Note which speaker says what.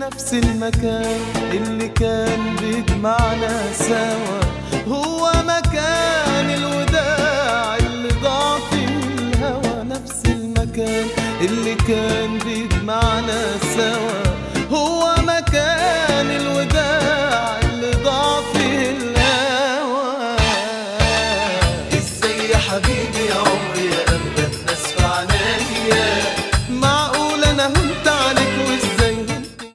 Speaker 1: نفس المكان اللي كان بيجمعنا سوا هو مكان الوداع اللي ضاع فيه الهوى نفس المكان اللي كان